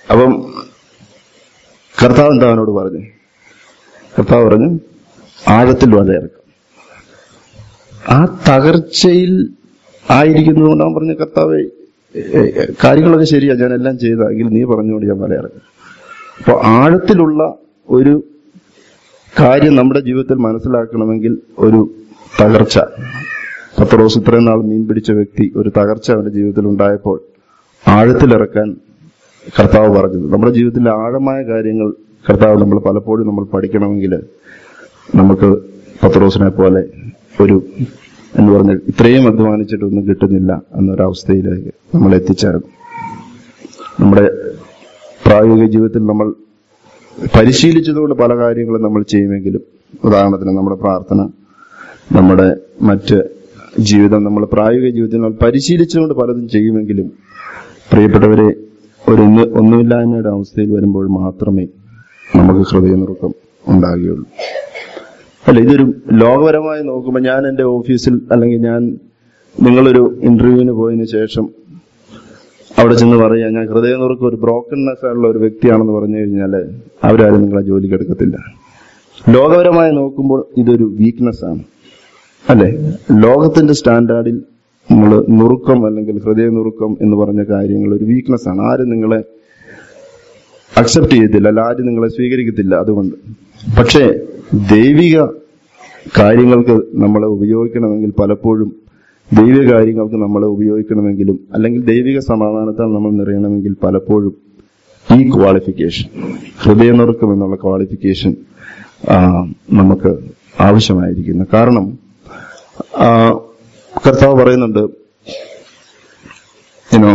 അപ്പം കർത്താവ് എന്താ അവനോട് പറഞ്ഞു കർത്താവ് പറഞ്ഞു ആഴത്തിൽ വലയിറക്കും ആ തകർച്ചയിൽ ആയിരിക്കുന്നതുകൊണ്ട് അവൻ പറഞ്ഞ കർത്താവെ ഏ, ഏ, കാര്യങ്ങളൊക്കെ ശരിയാ ഞാൻ എല്ലാം ചെയ്ത എങ്കിൽ നീ പറഞ്ഞുകൊണ്ട് ഞാൻ വലയിറക്കും അപ്പൊ ആഴത്തിലുള്ള ഒരു കാര്യം നമ്മുടെ ജീവിതത്തിൽ മനസ്സിലാക്കണമെങ്കിൽ ഒരു തകർച്ച പത്രോസ് ഇത്രയും നാൾ മീൻ പിടിച്ച വ്യക്തി ഒരു തകർച്ച അവന്റെ ജീവിതത്തിൽ ഉണ്ടായപ്പോൾ ആഴത്തിലിറക്കാൻ കർത്താവ് പറഞ്ഞത് നമ്മുടെ ജീവിതത്തിലെ ആഴമായ കാര്യങ്ങൾ കർത്താവ് നമ്മൾ പലപ്പോഴും നമ്മൾ പഠിക്കണമെങ്കിൽ നമുക്ക് പത്രോസിനെ പോലെ ഒരു എന്ന് പറഞ്ഞ ഇത്രയും അധ്വാനിച്ചിട്ടൊന്നും കിട്ടുന്നില്ല എന്നൊരവസ്ഥയിലേക്ക് നമ്മൾ എത്തിച്ചേരണം നമ്മുടെ പ്രായോഗിക ജീവിതത്തിൽ നമ്മൾ പരിശീലിച്ചതുകൊണ്ട് പല കാര്യങ്ങളും നമ്മൾ ചെയ്യുമെങ്കിലും ഉദാഹരണത്തിന് നമ്മുടെ പ്രാർത്ഥന നമ്മുടെ മറ്റ് ജീവിതം നമ്മൾ പ്രായോഗിക ജീവിതത്തിൽ നമ്മൾ പരിശീലിച്ചുകൊണ്ട് പലതും ചെയ്യുമെങ്കിലും പ്രിയപ്പെട്ടവരെ ഒരു ഒന്ന് ഒന്നുമില്ലായ്മയുടെ അവസ്ഥയിൽ വരുമ്പോൾ മാത്രമേ നമുക്ക് ഹൃദയനുറുക്കം ഉണ്ടാകുകയുള്ളൂ അല്ല ഇതൊരു ലോകപരമായി നോക്കുമ്പോൾ ഞാൻ എൻ്റെ ഓഫീസിൽ അല്ലെങ്കിൽ ഞാൻ നിങ്ങളൊരു ഇന്റർവ്യൂവിന് പോയതിനു ശേഷം അവിടെ ചെന്ന് പറയാ ഞാൻ ഹൃദയനുറുക്കം ഒരു ബ്രോക്കൺനെസ് ആയിട്ടുള്ള ഒരു വ്യക്തിയാണെന്ന് പറഞ്ഞു കഴിഞ്ഞാൽ അവരാരും നിങ്ങളെ ജോലിക്ക് എടുക്കത്തില്ല ലോകപരമായി നോക്കുമ്പോൾ ഇതൊരു വീക്ക്നെസ് ആണ് അല്ലെ ലോകത്തിന്റെ സ്റ്റാൻഡേർഡിൽ നമ്മൾ നുറുക്കം അല്ലെങ്കിൽ ഹൃദയ നുറുക്കം എന്ന് പറഞ്ഞ കാര്യങ്ങൾ ഒരു വീക്ക്നെസ് ആണ് ആരും നിങ്ങളെ അക്സെപ്റ്റ് ചെയ്യത്തില്ല അല്ല ആരും നിങ്ങളെ സ്വീകരിക്കത്തില്ല അതുകൊണ്ട് പക്ഷേ ദൈവിക കാര്യങ്ങൾക്ക് നമ്മളെ ഉപയോഗിക്കണമെങ്കിൽ പലപ്പോഴും ദൈവിക കാര്യങ്ങൾക്ക് നമ്മളെ ഉപയോഗിക്കണമെങ്കിലും അല്ലെങ്കിൽ ദൈവിക സമാധാനത്താൽ നമ്മൾ നിറയണമെങ്കിൽ പലപ്പോഴും ഈ ക്വാളിഫിക്കേഷൻ ഹൃദയനുറുക്കം എന്നുള്ള ക്വാളിഫിക്കേഷൻ നമുക്ക് ആവശ്യമായിരിക്കുന്നു കാരണം ആ, കർത്താവ് പറയുന്നുണ്ട് യുനോ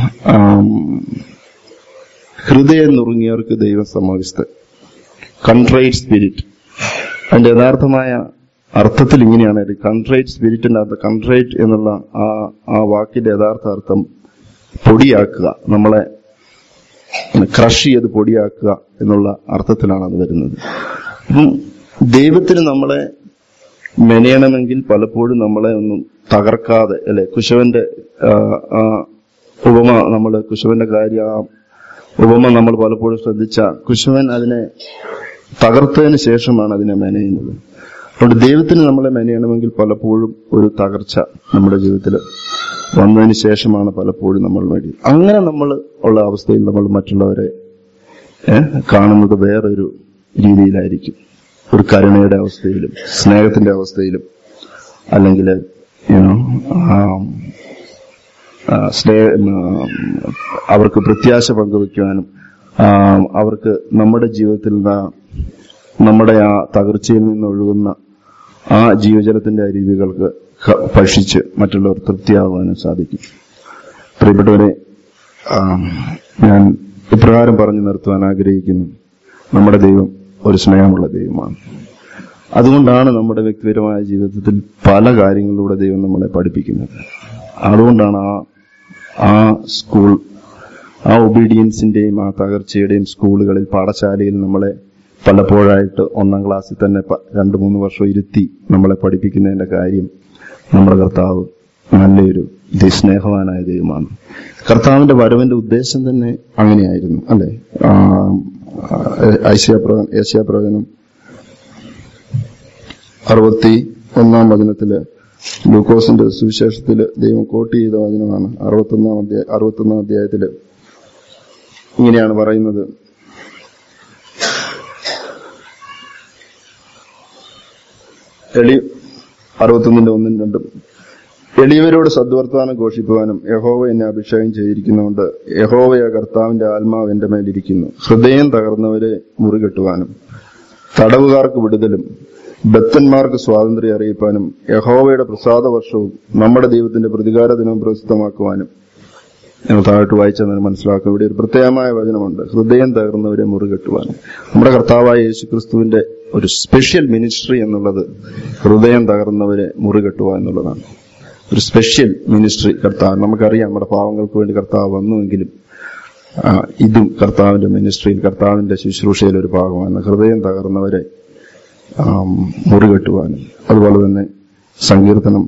ഹൃദയം നുറുങ്ങിയവർക്ക് ദൈവം സമാവിസ്ത കൺട്രൈറ്റ് സ്പിരിറ്റ് അതിന്റെ യഥാർത്ഥമായ അർത്ഥത്തിൽ ഇങ്ങനെയാണ് കൺട്രൈറ്റ് സ്പിരിറ്റിന്റെ അർത്ഥം കൺട്രൈറ്റ് എന്നുള്ള ആ ആ വാക്കിന്റെ യഥാർത്ഥ അർത്ഥം പൊടിയാക്കുക നമ്മളെ ക്രഷ് ചെയ്ത് പൊടിയാക്കുക എന്നുള്ള അർത്ഥത്തിലാണ് അത് വരുന്നത് അപ്പം ദൈവത്തിന് നമ്മളെ മെനയണമെങ്കിൽ പലപ്പോഴും നമ്മളെ ഒന്നും തകർക്കാതെ അല്ലെ കുശവന്റെ ആ, ആ ഉപമ നമ്മൾ കുശവന്റെ കാര്യം ആ ഉപമ നമ്മൾ പലപ്പോഴും ശ്രദ്ധിച്ച കുശവൻ അതിനെ തകർത്തതിന് ശേഷമാണ് അതിനെ മെനയുന്നത് അതുകൊണ്ട് ദൈവത്തിന് നമ്മളെ മെനയണമെങ്കിൽ പലപ്പോഴും ഒരു തകർച്ച നമ്മുടെ ജീവിതത്തിൽ വന്നതിന് ശേഷമാണ് പലപ്പോഴും നമ്മൾ വേണ്ടി അങ്ങനെ നമ്മൾ ഉള്ള അവസ്ഥയിൽ നമ്മൾ മറ്റുള്ളവരെ ഏ, കാണുന്നത് വേറൊരു രീതിയിലായിരിക്കും ഒരു കരുണയുടെ അവസ്ഥയിലും സ്നേഹത്തിന്റെ അവസ്ഥയിലും അല്ലെങ്കിൽ യുനോ സ്നേഹ ആ, അവർക്ക് പ്രത്യാശ പങ്കുവെക്കുവാനും ആ, അവർക്ക് നമ്മുടെ ജീവിതത്തിൽ നിന്ന് നമ്മുടെ ആ തകർച്ചയിൽ നിന്ന് ഒഴുകുന്ന ആ ജീവജലത്തിന്റെ അരുവികൾക്ക് ക- ഭക്ഷിച്ച് മറ്റുള്ളവർ തൃപ്തിയാവാനും സാധിക്കും പ്രിയപ്പെട്ടവരെ ആ, ഞാൻ ഇപ്രകാരം പറഞ്ഞു നിർത്തുവാൻ ആഗ്രഹിക്കുന്നു നമ്മുടെ ദൈവം ഒരു സ്നേഹമുള്ള ദൈവമാണ് അതുകൊണ്ടാണ് നമ്മുടെ വ്യക്തിപരമായ ജീവിതത്തിൽ പല കാര്യങ്ങളിലൂടെ ദൈവം നമ്മളെ പഠിപ്പിക്കുന്നത് അതുകൊണ്ടാണ് ആ ആ സ്കൂൾ ആ ഒബീഡിയൻസിന്റെയും ആ തകർച്ചയുടെയും സ്കൂളുകളിൽ പാഠശാലയിൽ നമ്മളെ പലപ്പോഴായിട്ട് ഒന്നാം ക്ലാസ്സിൽ തന്നെ പ- രണ്ട് മൂന്ന് വർഷം ഇരുത്തി നമ്മളെ പഠിപ്പിക്കുന്നതിന്റെ കാര്യം നമ്മുടെ കർത്താവ് നല്ലൊരു ദൈ- സ്നേഹവാനായ ദൈവമാണ് കർത്താവിന്റെ വരവിന്റെ ഉദ്ദേശം തന്നെ അങ്ങനെയായിരുന്നു അല്ലെ ഏഷ്യാപ്രവചനം അറുപത്തി ഒന്നാം വചനത്തില് ലൂക്കോസിന്റെ സുവിശേഷത്തില് ദൈവം കോട്ട് ചെയ്ത വചനമാണ് അറുപത്തൊന്നാം അധ്യായ അറുപത്തൊന്നാം അധ്യായത്തില് ഇങ്ങനെയാണ് പറയുന്നത് എളി അറുപത്തൊന്നിന്റെ ഒന്നും രണ്ടും എളിയവരോട് സദ്വർത്താനം ഘോഷിക്കുവാനും യഹോവ എന്നെ അഭിഷേകം ചെയ്തിരിക്കുന്നതുകൊണ്ട് യഹോവയ കർത്താവിന്റെ ആത്മാവ് എന്റെ മേലിരിക്കുന്നു ഹൃദയം തകർന്നവരെ മുറികെട്ടുവാനും തടവുകാർക്ക് വിടുതലും ബത്തന്മാർക്ക് സ്വാതന്ത്ര്യം അറിയിപ്പാനും യഹോവയുടെ പ്രസാദ വർഷവും നമ്മുടെ ദൈവത്തിന്റെ പ്രതികാര ദിനവും പ്രസിദ്ധമാക്കുവാനും ഞങ്ങൾ താഴോട്ട് വായിച്ചെന്ന് മനസ്സിലാക്കും ഇവിടെ ഒരു പ്രത്യേകമായ വചനമുണ്ട് ഹൃദയം തകർന്നവരെ മുറികെട്ടുവാനും നമ്മുടെ കർത്താവായ യേശുക്രിസ്തുവിന്റെ ഒരു സ്പെഷ്യൽ മിനിസ്ട്രി എന്നുള്ളത് ഹൃദയം തകർന്നവരെ മുറികെട്ടുക എന്നുള്ളതാണ് ഒരു സ്പെഷ്യൽ മിനിസ്ട്രി കർത്താവ് നമുക്കറിയാം നമ്മുടെ പാവങ്ങൾക്ക് വേണ്ടി കർത്താവ് വന്നുവെങ്കിലും ആ, ഇതും കർത്താവിന്റെ മിനിസ്ട്രിയിൽ കർത്താവിന്റെ ശുശ്രൂഷയിൽ ഒരു ഭാഗമാണ് ഹൃദയം തകർന്നവരെ ആം, മുറികെട്ടുവാനും അതുപോലെ തന്നെ സങ്കീർത്തനം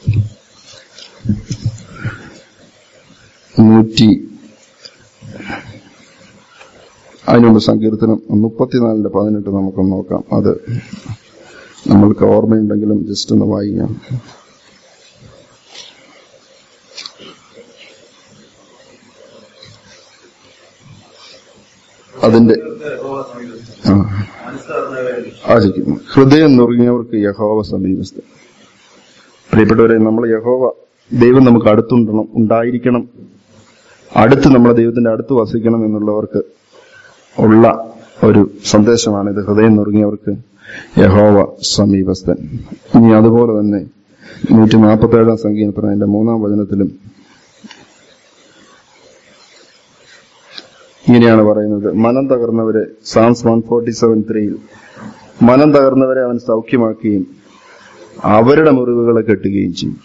നൂറ്റി അതിനുമുമ്പ് സങ്കീർത്തനം മുപ്പത്തിനാലിന്റെ പതിനെട്ട് നമുക്കൊന്ന് നോക്കാം അത് നമ്മൾക്ക് ഓർമ്മയുണ്ടെങ്കിലും ജസ്റ്റ് ഒന്ന് വായിക്കാം അതിന്റെ ആ ആചരിക്കുന്നു ഹൃദയം നുറുങ്ങിയവർക്ക് യഹോവ സമീപസ്ഥ പ്രിയപ്പെട്ടവരെ നമ്മൾ യഹോവ ദൈവം നമുക്ക് അടുത്തുണ്ടണം ഉണ്ടായിരിക്കണം അടുത്ത് നമ്മളെ ദൈവത്തിന്റെ അടുത്ത് വസിക്കണം എന്നുള്ളവർക്ക് ഉള്ള ഒരു സന്ദേശമാണ് ഇത് ഹൃദയം നുറുങ്ങിയവർക്ക് യഹോവ സമീപസ്ഥൻ ഇനി അതുപോലെ തന്നെ നൂറ്റി നാൽപ്പത്തി ഏഴാം സംഗീതത്തിന് അതിന്റെ മൂന്നാം വചനത്തിലും ഇങ്ങനെയാണ് പറയുന്നത് മനം തകർന്നവരെ സാംസ് വൺ ഫോർട്ടി സെവൻ ത്രീയിൽ മനം തകർന്നവരെ അവൻ സൗഖ്യമാക്കുകയും അവരുടെ മുറിവുകളെ കെട്ടുകയും ചെയ്യും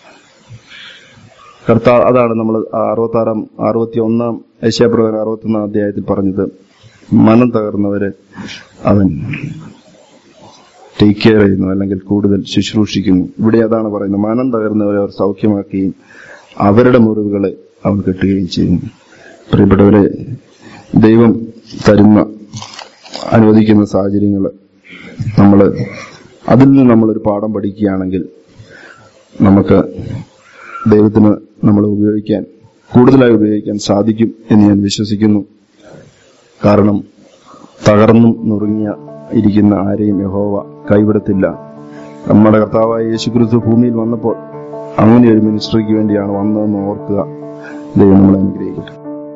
കർത്താ അതാണ് നമ്മൾ അറുപത്തി ആറാം അറുപത്തി ഒന്നാം ഏഷ്യാപ്രകാരം അറുപത്തി ഒന്നാം അധ്യായത്തിൽ പറഞ്ഞത് മനം തകർന്നവരെ അവൻ ടേക്ക് കെയർ ചെയ്യുന്നു അല്ലെങ്കിൽ കൂടുതൽ ശുശ്രൂഷിക്കുന്നു ഇവിടെ അതാണ് പറയുന്നത് മനം തകർന്നവരെ അവർ സൗഖ്യമാക്കുകയും അവരുടെ മുറിവുകളെ അവൻ കെട്ടുകയും ചെയ്യുന്നു പ്രിയപ്പെട്ടവരെ ദൈവം തരുന്ന അനുവദിക്കുന്ന സാഹചര്യങ്ങൾ നമ്മൾ അതിൽ നിന്ന് നമ്മളൊരു പാഠം പഠിക്കുകയാണെങ്കിൽ നമുക്ക് ദൈവത്തിന് നമ്മൾ ഉപയോഗിക്കാൻ കൂടുതലായി ഉപയോഗിക്കാൻ സാധിക്കും എന്ന് ഞാൻ വിശ്വസിക്കുന്നു കാരണം തകർന്നും നുറുങ്ങിയ ഇരിക്കുന്ന ആരെയും യഹോവ കൈവിടത്തില്ല നമ്മുടെ കർത്താവായ യേശുക്രിസ്തു ഭൂമിയിൽ വന്നപ്പോൾ അങ്ങനെ ഒരു മിനിസ്ട്രിക്ക് വേണ്ടിയാണ് വന്നതെന്ന് ഓർക്കുക ദൈവം നമ്മളെ അനുഗ്രഹിക്കട്ടെ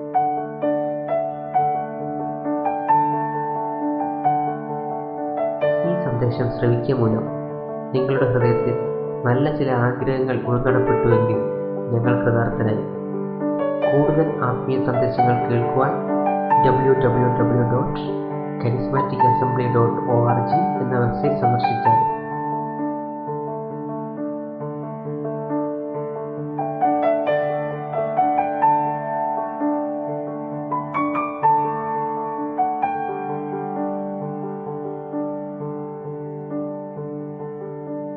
ഈ സന്ദേശം ശ്രവിക്കുക മൂലം നിങ്ങളുടെ ഹൃദയത്തിൽ നല്ല ചില ആഗ്രഹങ്ങൾ ഉൾക്കടപ്പെട്ടുവെങ്കിൽ ഞങ്ങൾ കൃതാർത്ഥനായി കൂടുതൽ ആത്മീയ സന്ദേശങ്ങൾ കേൾക്കുവാൻ W W W dot charismatic assembly dot O R G എന്ന വെബ്സൈറ്റ് സന്ദർശിച്ചാൽ